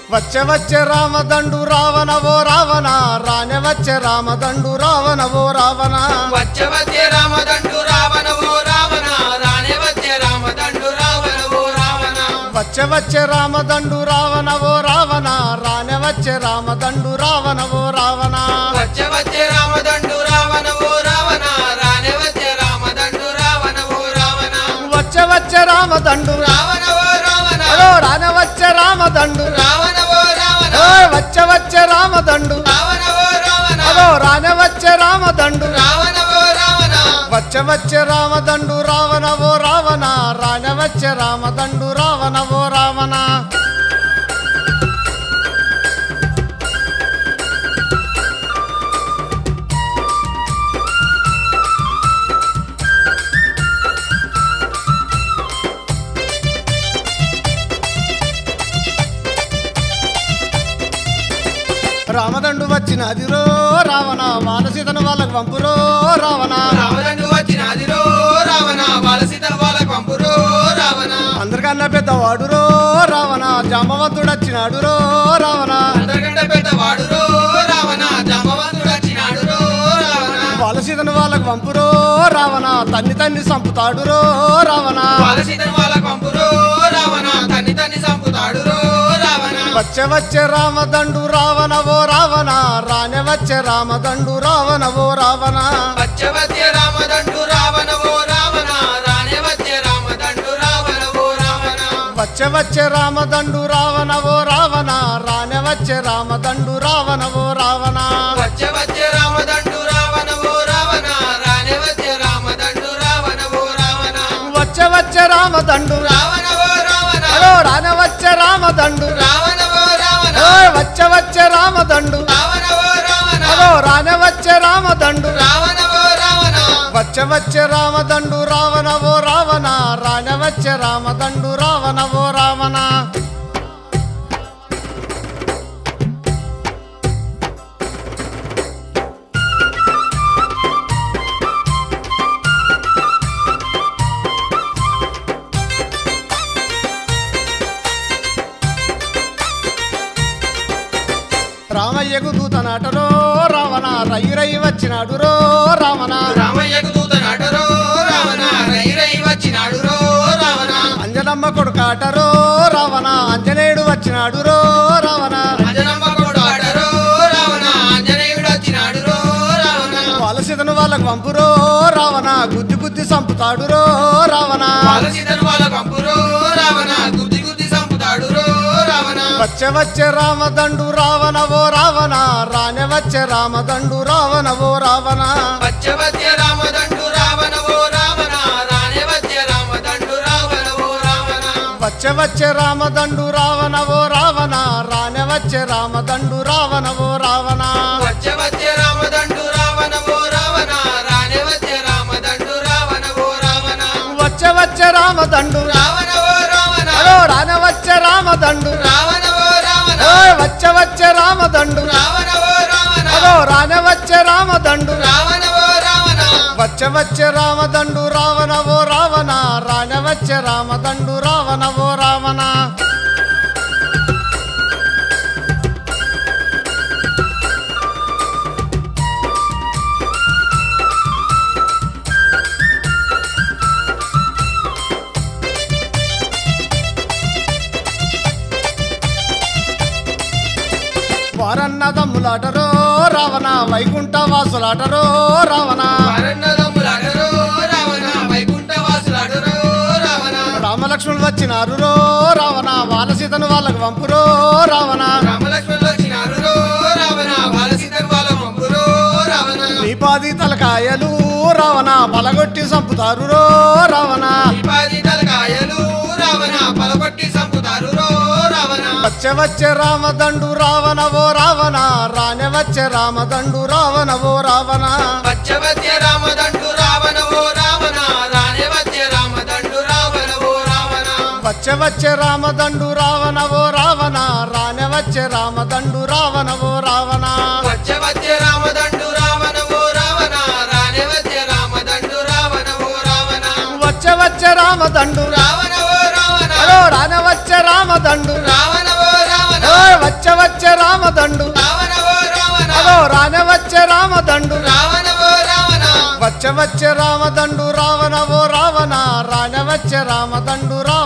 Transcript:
వచ్చే వచ్చే రామదండు రావణ ఓ రావణ రానే వచ్చే రామదండు రావణ ఓ రావణ వచ్చే వచ్చే రామదండు రావణ ఓ రావణ రానే వచ్చే రామదండు రావణ ఓ రావణ వచ్చే వచ్చే రామదండు రావణ ఓ రావణ రానే వచ్చే రామదండు రావణ ఓ రావణ వచ్చే వచ్చే రామదండు రావణ ఓ రావణ రానే వచ్చే రామదండు రావణ ఓ రావణ వచ్చే వచ్చే రామదండు రావణ ఓ రావణ అదో రానే వచ్చే రామదండు రావణ ఓ రావణ ఓయ్ వచ్చే వచ్చే రామదండు రావణ ఓ రావణ అదో రానే వచ్చే రామదండు రావణ ఓ రావణ వచ్చే వచ్చే రామదండు రావణ ఓ రావణ రానే వచ్చే రామదండు రావణ ఓ రావణ రామదండు వచ్చినది రో రావణ మానసీతను వాళ్ళకు పంపురో రావణ రామదండు వచ్చినది రో రావణ బాలసీత వాళ్ళ పంపురో రావణ అందరికన్నా పెద్దవాడు రో రావణ జామవంతుడు వచ్చినాడు రో రావణ అందరికంటే పెద్దవాడు రో రావణ జమ్మవంతుడు వచ్చినాడు రో రావణ బాలసీతను వాళ్ళకు పంపురో రావణ తన్ని తన్ని సంపుతాడు రో రావణ బాలసీతను వాళ్ళ పంపురో రావణ తన్ని తన్ని సంపుతాడు రో రావణ వచ్చే వచ్చే రామదండు రావణ ఓ రావణ రానే వచ్చే రామదండు రావణ ఓ రావణ వచ్చే వచ్చే రామదండు రావణ ఓ రావణ రానే వచ్చే రామదండు రావణ ఓ రావణ వచ్చే వచ్చే రామదండు రావణ ఓ రావణ రానే వచ్చే రామదండు రావణ ఓ రావణ వచ్చే వచ్చే రామదండు రావణ ఓ రావణ రానే వచ్చే రామదండు రావణ ఓ రావణ వచ్చే వచ్చే రామదండు రావణ ఓ రావణ అదో రానే వచ్చే రామదండు రావణ ఓ రావణ ఓయ్ వచ్చే వచ్చే రామదండు రావణ ఓ రావణ అదో రానే వచ్చే రామదండు రావణ ఓ రావణ వచ్చే వచ్చే రామదండు రావణ ఓ రావణ రానే వచ్చే రామదండు రావణ ఓ రావణ రామయ్యకు దూతనాటరో రావణ రై రై వచ్చినాడు రో రావణ రామయ్యకు దూత నటరో రావణ రై రై వచ్చినాడు రో రావణ అంజనమ్మ కొడుకాటరో రావణ అంజనేయుడు వచ్చినాడు రో రావణ అంజనమ్మ కొడు ఆటరో రావణ ఆంజనేయుడు వచ్చినాడు రో రావణ వలసిదను వాళ్ళకు పంపురో రావణ గుద్ది గుద్ది సంపుతాడు రో రావణ బాలసీతను వాళ్ళ పంపురో రావణ గుద్ది గుద్ది సంపుతాడు రో రావణ వచ్చే వచ్చే రామదండు రావణ ఓ రావణ రానే వచ్చే రామదండు రావణ ఓ రావణ వచ్చే వచ్చే రామదండు రావణ ఓ రావణ రానే వచ్చే రామదండు రావణ ఓ రావణ వచ్చే వచ్చే రామదండు రావణ ఓ రావణ రానే వచ్చే రామదండు రావణ ఓ రావణ వచ్చే వచ్చే రామదండు రావణ ఓ రావణ రానే వచ్చే రామదండు రావణ ఓ రావణ వచ్చే వచ్చే రామదండు రావణ ఓ రావణ అదో రానే వచ్చే రామదండు రావణ ఓ రావణ ఓయ్ వచ్చే వచ్చే రామదండు రావణ ఓ రావణ అదో రానే వచ్చే రామదండు రావణ ఓ రావణ వచ్చే వచ్చే రామదండు రావణ ఓ రావణ రానే వచ్చే రామదండు రావణ ఓ రావణ వారన్నదమ్ములాటరో రావణ వైకుంఠ వాసులాటరో రావణ పరన్నదమ్ములాడరో రావణ వైకుంఠ వాసులాడరో రావణ రామలక్ష్మణులు వచ్చినారు రో రావణ వానసీతను వాళ్ళకు పంపురో రావణ రామలక్ష్మణులు వచ్చినారు రో రావణ బాలసీతను వాళ్ళ పంపురో రావణ నీపాది తలకాయలు రావణ పలగొట్టి సంపుతారు రో రావణ దీపాది తలకాయలు రావణ పలకొట్టి సంపుతారు రో రావణ వచ్చే వచ్చే రామదండు రావణ ఓ రావణ రానే వచ్చే రామదండు రావణ ఓ రావణ వచ్చే వచ్చే రామదండు రావణ ఓ రావణ రానే వచ్చే రామదండు రావణ ఓ రావణ వచ్చే వచ్చే రామదండు రావణ ఓ రావణ రానే వచ్చే రామదండు రావణ ఓ రావణ వచ్చే వచ్చే రామదండు రావణ ఓ రావణ రానే వచ్చే రామదండు రావణ ఓ రావణ వచ్చే వచ్చే రామదండు రావణ ఓ రావణ అదో రానే వచ్చే రామదండు రావణ ఓ రావణ ఓయ్ వచ్చే రామదండు రావణ ఓ రావణ రాణ వచ్చే రామదండు రావణ